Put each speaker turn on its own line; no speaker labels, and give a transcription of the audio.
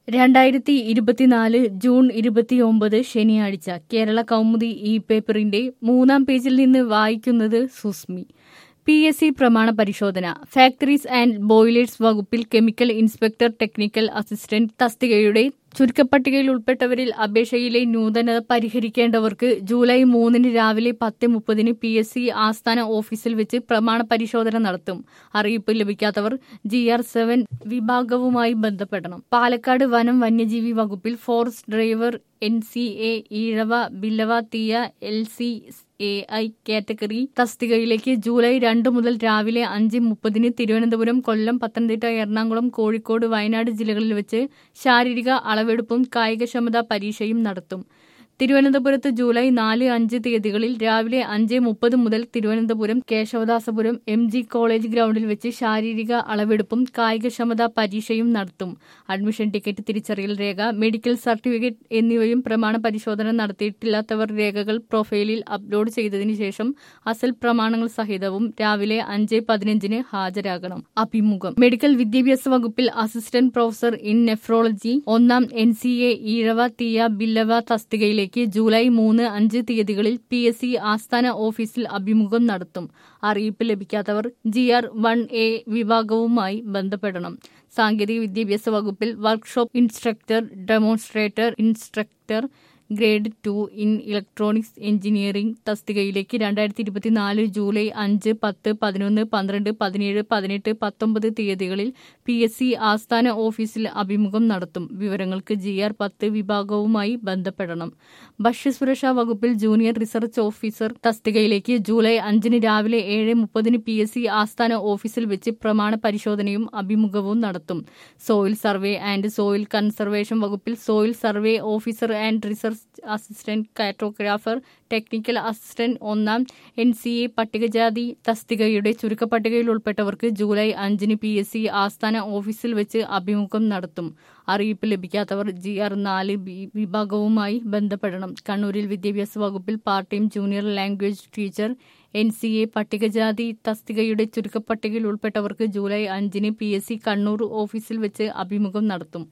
രണ്ടായിരത്തി ഇരുപത്തിനാല് ജൂൺ ഇരുപത്തിയൊമ്പത് ശനിയാഴ്ച കേരള കൗമുദി ഇ പേപ്പറിന്റെ മൂന്നാം പേജിൽ നിന്ന് വായിക്കുന്നത് സുസ്മി പി എസ് സി പ്രമാണ പരിശോധന ഫാക്ടറീസ് ആൻഡ് ബോയിലേഴ്സ് വകുപ്പിൽ കെമിക്കൽ ഇൻസ്പെക്ടർ ടെക്നിക്കൽ അസിസ്റ്റന്റ് തസ്തികയുടെ ചുരുക്കപ്പട്ടികയിൽ ഉൾപ്പെട്ടവരിൽ അപേക്ഷയിലെ ന്യൂനത പരിഹരിക്കേണ്ടവർക്ക് ജൂലൈ മൂന്നിന് രാവിലെ പത്ത് മുപ്പതിന് പി എസ് സി ആസ്ഥാന ഓഫീസിൽ വെച്ച് പ്രമാണ പരിശോധന നടത്തും അറിയിപ്പ് ലഭിക്കാത്തവർ ജി ആർ സെവൻ വിഭാഗവുമായി ബന്ധപ്പെടണം പാലക്കാട് വനം വന്യജീവി വകുപ്പിൽ forest driver N C A Ezhava Billava Thiyya L C A I category തസ്തികയിലേക്ക് ജൂലൈ രണ്ട് മുതൽ രാവിലെ അഞ്ച് മുപ്പതിന് തിരുവനന്തപുരം കൊല്ലം പത്തനംതിട്ട എറണാകുളം കോഴിക്കോട് വയനാട് ജില്ലകളിൽ വെച്ച് ശാരീരിക അളവെടുപ്പും കായികക്ഷമതാ പരീക്ഷയും നടത്തും തിരുവനന്തപുരത്ത് ജൂലൈ നാല് അഞ്ച് തീയതികളിൽ രാവിലെ അഞ്ച് മുപ്പത് മുതൽ Thiruvananthapuram Kesavadasapuram M G college ഗ്രൗണ്ടിൽ വെച്ച് ശാരീരിക അളവെടുപ്പും കായികക്ഷമതാ പരീക്ഷയും നടത്തും അഡ്മിഷൻ ടിക്കറ്റ് തിരിച്ചറിയൽ രേഖ മെഡിക്കൽ സർട്ടിഫിക്കറ്റ് എന്നിവയും പ്രമാണ പരിശോധന നടത്തിയിട്ടില്ലാത്തവർ രേഖകൾ പ്രൊഫൈലിൽ അപ്ലോഡ് ചെയ്തതിനു ശേഷം അസൽ പ്രമാണങ്ങൾ സഹിതവും രാവിലെ അഞ്ച് പതിനഞ്ചിന് ഹാജരാകണം അഭിമുഖം മെഡിക്കൽ വിദ്യാഭ്യാസ വകുപ്പിൽ അസിസ്റ്റന്റ് പ്രൊഫസർ ഇൻ നെഫ്രോളജി ഒന്നാം N C A Ezhava Thiyya Billava തസ്തികയിലേക്ക് ജൂലൈ മൂന്ന് അഞ്ച് തീയതികളിൽ പി എസ് സി ആസ്ഥാന ഓഫീസിൽ അഭിമുഖം നടത്തും അറിയിപ്പ് ലഭിക്കാത്തവർ ജി ആർ വൺ എ വിഭാഗവുമായി ബന്ധപ്പെടണം സാങ്കേതിക വിദ്യാഭ്യാസ വകുപ്പിൽ workshop instructor demonstrator instructor grade two in electronics engineering തസ്തികയിലേക്ക് രണ്ടായിരത്തി ഇരുപത്തിനാല് ജൂലൈ അഞ്ച് പത്ത് പതിനൊന്ന് പന്ത്രണ്ട് പതിനേഴ് പതിനെട്ട് പത്തൊമ്പത് തീയതികളിൽ പി എസ് സി ആസ്ഥാന ഓഫീസിൽ അഭിമുഖം നടത്തും വിവരങ്ങൾക്ക് ജി ആർ പത്ത് വിഭാഗവുമായി ബന്ധപ്പെടണം ഭക്ഷ്യസുരക്ഷാ വകുപ്പിൽ ജൂനിയർ റിസർച്ച് ഓഫീസർ തസ്തികയിലേക്ക് ജൂലൈ അഞ്ചിന് രാവിലെ ഏഴ് മുപ്പതിന് പി എസ് സി ആസ്ഥാന ഓഫീസിൽ വെച്ച് പ്രമാണ പരിശോധനയും അഭിമുഖവും നടത്തും soil survey and soil conservation വകുപ്പിൽ soil survey officer and research assistant cartographer technical assistant ഒന്നാം എൻ സി എ പട്ടികജാതി തസ്തികയുടെ ചുരുക്കപ്പട്ടികയിൽ ഉൾപ്പെട്ടവർക്ക് ജൂലൈ അഞ്ചിന് പി എസ് സി ആസ്ഥാന ഓഫീസിൽ വെച്ച് അഭിമുഖം നടത്തും അറിയിപ്പ് ലഭിക്കാത്തവർ ജി ആർ നാല് ബി വിഭാഗവുമായി ബന്ധപ്പെടണം കണ്ണൂരിൽ വിദ്യാഭ്യാസ വകുപ്പിൽ part time junior language teacher N C A പട്ടികജാതി തസ്തികയുടെ ചുരുക്കപ്പട്ടികയിൽ ഉൾപ്പെട്ടവർക്ക് ജൂലൈ അഞ്ചിന് പി എസ് സി കണ്ണൂർ ഓഫീസിൽ വെച്ച് അഭിമുഖം നടത്തും